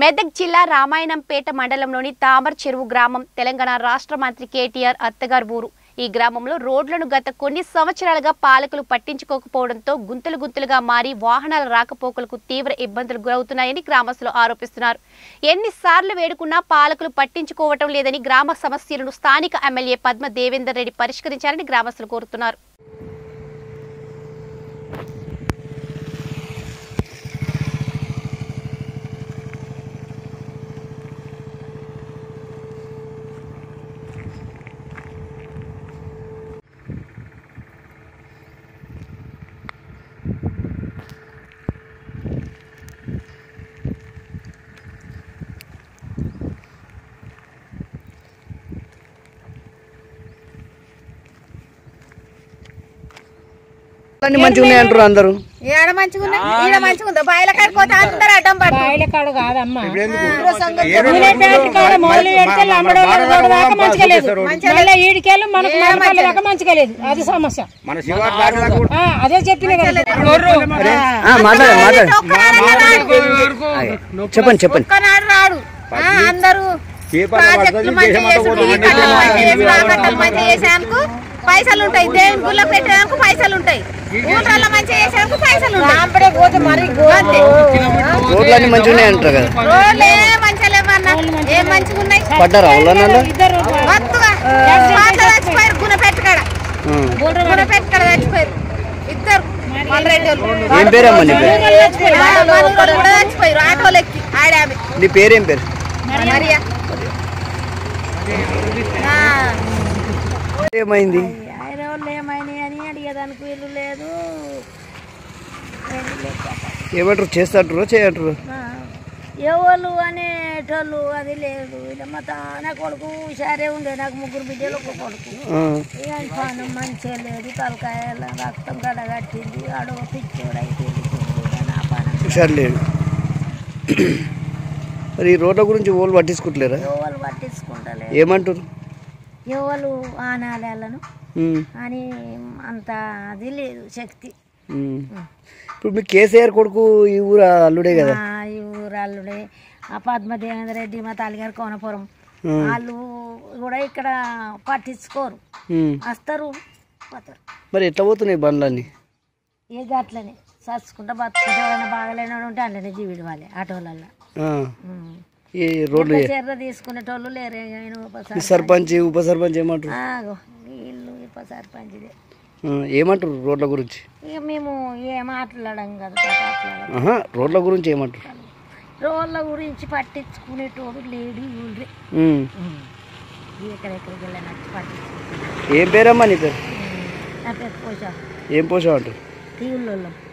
మెదక్ జిల్లా రామాయణంపేట మండలంలోని తామర్ చెరువు గ్రామం తెలంగాణ రాష్ట్ర మంత్రి కేటీఆర్ అత్తగారు ఊరు ఈ గ్రామంలో రోడ్లను గత కొన్ని సంవత్సరాలుగా పాలకులు పట్టించుకోకపోవడంతో గుంతలు గుంతలుగా మారి వాహనాల రాకపోకలకు తీవ్ర ఇబ్బందులు గురవుతున్నాయని గ్రామస్తులు ఆరోపిస్తున్నారు ఎన్నిసార్లు వేడుకున్నా పాలకులు పట్టించుకోవటం లేదని గ్రామ సమస్యలను స్థానిక ఎమ్మెల్యే పద్మ దేవేందర్ రెడ్డి పరిష్కరించాలని గ్రామస్తులు కోరుతున్నారు అన్ని మంచిగా ఉన్నాయి అంటారు అందరూ ఏడ మంచిగుంది ఈడ మంచిగుందా బాయిల కాడిపోతే అందరు అడ్డం పట్టు బయట కాడ కాదమ్మా నూనె ప్యాకెట్ కాడ మొదలు పెడితే లంబడి రోడ్డు దాకా మంచిగా లేదు మళ్ళీ ఈడికెళ్ళి మనకు మరపల్లి దాకా మంచిగా లేదు అది సమస్య మన శివారు దాటినాక కూడా ఆ, అదే చెప్పిన కదా ఆ, మాట్లాడు మాట్లాడు చెప్పండి చెప్పండి ఒక్కనాడు రాడు ఆ, అందరూ పేపర్లో ప్రాజెక్టులు పడుతుంది, మంచిగా దేశమంతా చేసుడు, ఈ కూడా కట్టలు మంచిగా చేసుడు, ఆ కట్టలు మంచిగా చేసేందుకు పైసలు ఉంటాయి దేవుని గుళ్ళ పెట్టేందుకు పైసలు ఉంటాయి ఊళ్ళల్లో మంచిగా చేసేందుకు పైసలు ఉంటాయి పోతే మరి అంతే. రోడ్లు అన్ని మంచిగా ఉన్నాయి అంటారు కదా రోడ్లు ఏం మంచిగా లేవన్నా ఏం మంచిగా ఉన్నాయి పడ్డారా అవులన్నా ఇద్దరు మత్తుగా పాటలు చచ్చిపోయారు గుణపెట్టుకాడ గుణపెట్టుకాడ చచ్చిపోయారు ఇద్దరు మల్లరెడ్డి వాళ్ళు. ఏం పేరమ్మా నీ పేరు ఆ, మనోళ్ళు కూడా చచ్చిపోయారు ఆటోలు ఎక్కి ఆడామె నీ పేరేం పేరు మరియా ఆ. ఏమైంది ఆయన వాళ్ళు ఏమైనాయి అని అడిగేదానికి వీలు లేదు ఏమంటారు చేస్తాంటారు చేయట్రు ఎవరు అనేటోళ్ళు అది లేదు ఇలా మా తాన కొడుకు హుషారే ఉండే నాకు ముగ్గురు బిడ్డలు ఒక కొడుకు ఇక ఆయన పానం మంచిగా లేదు తలకాయ రక్తం కట్టగట్టింది అడవ పిచ్చోడు అయిపోయింది తిండి, నా పానం హుషారు లేడు మరి ఈ రోడ్ల గురించి ఓళ్ళు పట్టించుకుంటలేరా ఎవరు పట్టించుకుంటలేదు ఏమంటారు ఎవరు ఆనాలను ఉమ్, అని అంత అది లేదు శక్తి ఉమ్. ఇప్పుడు మీ కేసీఆర్ కొడుకు ఈ ఊరు అల్లుడే కదా ఆ, ఈ ఊరాళ్ళుడే ఆ పద్మదేవేంద్ర రెడ్డి మా తల్లిగారు కోనపురం వాళ్ళు కూడా ఇక్కడ పట్టించుకోరు ఉమ్. వస్తారు పోతారు మరి ఎట్లా పోతున్నాయి బండ్లన్నీ ఏ గట్లనే చచ్చుకుంటా బతుకుంటే ఎవరైనా బాగలేనోడు ఉంటే అందులోనే జీవిడి వాళ్ళే ఆటోలలో ఆ. ఈ రోడ్లు చర్ర తీసుకునేటోళ్ళు లేరే ఆయన ఈ ఉపసర్పంచ్ సర్పంచ్ ఉప సర్పంచ్ ఏమంటారు ఆగో వీళ్ళు ఉపసర్పంచ్దే ఆ, ఏమంటారు రోడ్ల గురించి ఇక మేము ఏ మాట్లాడడం కదా మాట్లాడడం ఆహా రోడ్ల గురించి ఏమంటారు రోళ్ళ గురించి పట్టించుకునేటోడు లేడు ఊళ్ళే ఉమ్. ఎక్కడెక్కడికి వెళ్ళినట్టు పట్టించుకుంటాడు ఏం పేరమ్మా నీ పేరు నా పేరు పోషా ఏం పోసావు అంటారు తీవుల్లో